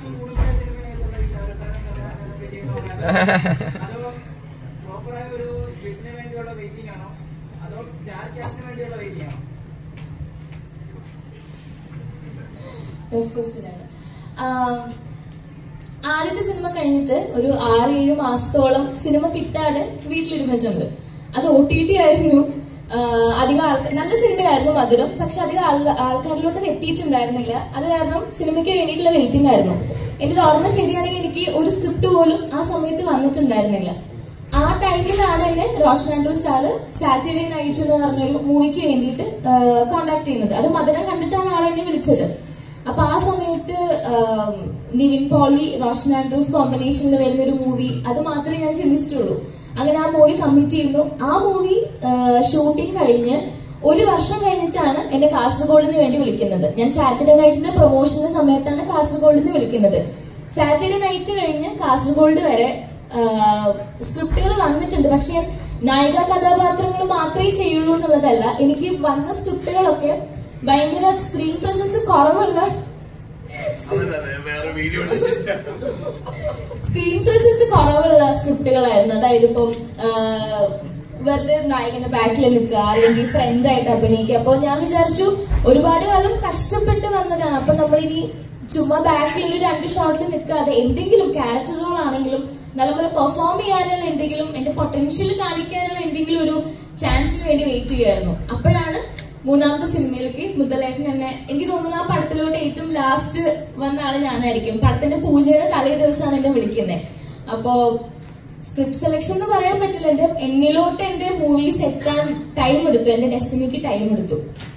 കാശ് കൂടുതൽ സിനിമയായിട്ടുള്ള ഈ ഷാരൂഖ് ഖാനും കമൽഹാസനൊക്കെ ചെയ്യുന്ന പറയാം അതോ പ്രോപ്പറായ ഒരു സ്ക്രിപ്റ്റിന് വേണ്ടിയുള്ള വെയിറ്റിംഗ് ആണോ അതോ സ്റ്റാർ കാസ്റ്റിന് വേണ്ടിയുള്ള വെയിറ്റിംഗ് ആണോ ടഫ് ക്വസ്റ്റ്യൻ ആണ് ആം, ആദ്യത്തെ സിനിമ കഴിഞ്ഞിട്ട് ഒരു ആറ് ഏഴ് മാസത്തോളം സിനിമ കിട്ടാതെ വീട്ടിലിരുന്നിട്ടുണ്ട് അത് ഒ ടി ടി ആയിരുന്നു ആ, അധികം ആൾക്കാർ നല്ല സിനിമയായിരുന്നു മധുരം പക്ഷെ അധികം ആൾ- ആൾക്കാരിലോട്ട് അത് എത്തിയിട്ടുണ്ടായിരുന്നില്ല അത് കാരണം സിനിമയ്ക്ക് വേണ്ടിയിട്ടുള്ള വെയിറ്റിംഗ് ആയിരുന്നു എന്റെ ഒരു ഓർമ്മ ശരിയാണെങ്കിൽ എനിക്ക് ഒരു സ്ക്രിപ്റ്റ് പോലും ആ സമയത്ത് വന്നിട്ടുണ്ടായിരുന്നില്ല ആ ടൈമിലാണ് എന്നെ Roshan Andrews sir Saturday night എന്ന് പറഞ്ഞൊരു മൂവിക്ക് വേണ്ടിയിട്ട് കോണ്ടാക്ട് ചെയ്യുന്നത് അത് മധുരം കണ്ടിട്ടാണ് ആൾ എന്നെ വിളിച്ചത് അപ്പൊ ആ സമയത്ത് ആം, നിവിൻ പോളി റോഷൻ ആൻഡ്രൂസ് കോമ്പിനേഷനിൽ വരുന്ന ഒരു മൂവി അത് മാത്രമേ ഞാൻ ചിന്തിച്ചിട്ടുള്ളൂ അങ്ങനെ ആ മൂവി കമ്മിറ്റ് ചെയ്യുന്നു ആ മൂവി ഷൂട്ടിംഗ് കഴിഞ്ഞ് ഒരു വർഷം കഴിഞ്ഞിട്ടാണ് എന്നെ കാസർഗോഡിന് വേണ്ടി വിളിക്കുന്നത് ഞാൻ സാറ്റർഡേ നൈറ്റിന്റെ പ്രൊമോഷന്റെ സമയത്താണ് കാസർഗോഡിൽ നിന്ന് വിളിക്കുന്നത് സാറ്റർഡേ നൈറ്റ് കഴിഞ്ഞ് കാസർഗോഡ് വരെ സ്ക്രിപ്റ്റുകൾ വന്നിട്ടുണ്ട് പക്ഷെ ഞാൻ നായിക കഥാപാത്രങ്ങൾ മാത്രമേ ചെയ്യുള്ളൂ എന്നുള്ളതല്ല എനിക്ക് വന്ന സ്ക്രിപ്റ്റുകളൊക്കെ ഭയങ്കര സ്ക്രീൻ പ്രസൻസ് കുറവുള്ള വേറെ വീഡിയോ സ്ക്രീൻ പ്രസൻസ് കുറവുള്ള സ്ക്രിപ്റ്റുകളായിരുന്നു അതായത് ഇപ്പം ആ, വെറുതെ നായകന്റെ ബാക്കിൽ നിൽക്കുക അല്ലെങ്കിൽ ഫ്രണ്ട് ആയിട്ട് അഭിനയിക്കുക അപ്പോൾ ഞാൻ വിചാരിച്ചു ഒരുപാട് കാലം കഷ്ടപ്പെട്ട് വന്നതാണ് അപ്പൊ നമ്മൾ ഇനി ചുമ്മാ ബാക്കിൽ ഒരു രണ്ട് ഷോട്ടിൽ നിൽക്കാതെ എന്തെങ്കിലും ക്യാരക്ടർ റോൾ ആണെങ്കിലും നല്ലപോലെ പെർഫോം ചെയ്യാനുള്ള എന്തെങ്കിലും എന്റെ പൊട്ടൻഷ്യൽ കാണിക്കാനുള്ള എന്തെങ്കിലും ഒരു ചാൻസിന് വേണ്ടി വെയിറ്റ് ചെയ്യുമായിരുന്നു അപ്പോഴാണ് മൂന്നാമത്തെ സിനിമയിലേക്ക് മൃദലേട്ടൻ എന്നെ എനിക്ക് തോന്നുന്നു ആ പടത്തിലോട്ട് ഏറ്റവും ലാസ്റ്റ് വന്ന ആള് ഞാനായിരിക്കും പടത്തിന്റെ പൂജയുടെ തലേ ദിവസമാണ് എന്നെ വിളിക്കുന്നത് അപ്പോ സ്ക്രിപ്റ്റ് സെലക്ഷൻ എന്ന് പറയാൻ പറ്റില്ല എന്റെ എന്നിലോട്ട് എന്റെ മൂവീസ് എത്താൻ ടൈം എടുത്തു എന്റെ ഡെസ്റ്റിനിക്ക് ടൈം എടുത്തു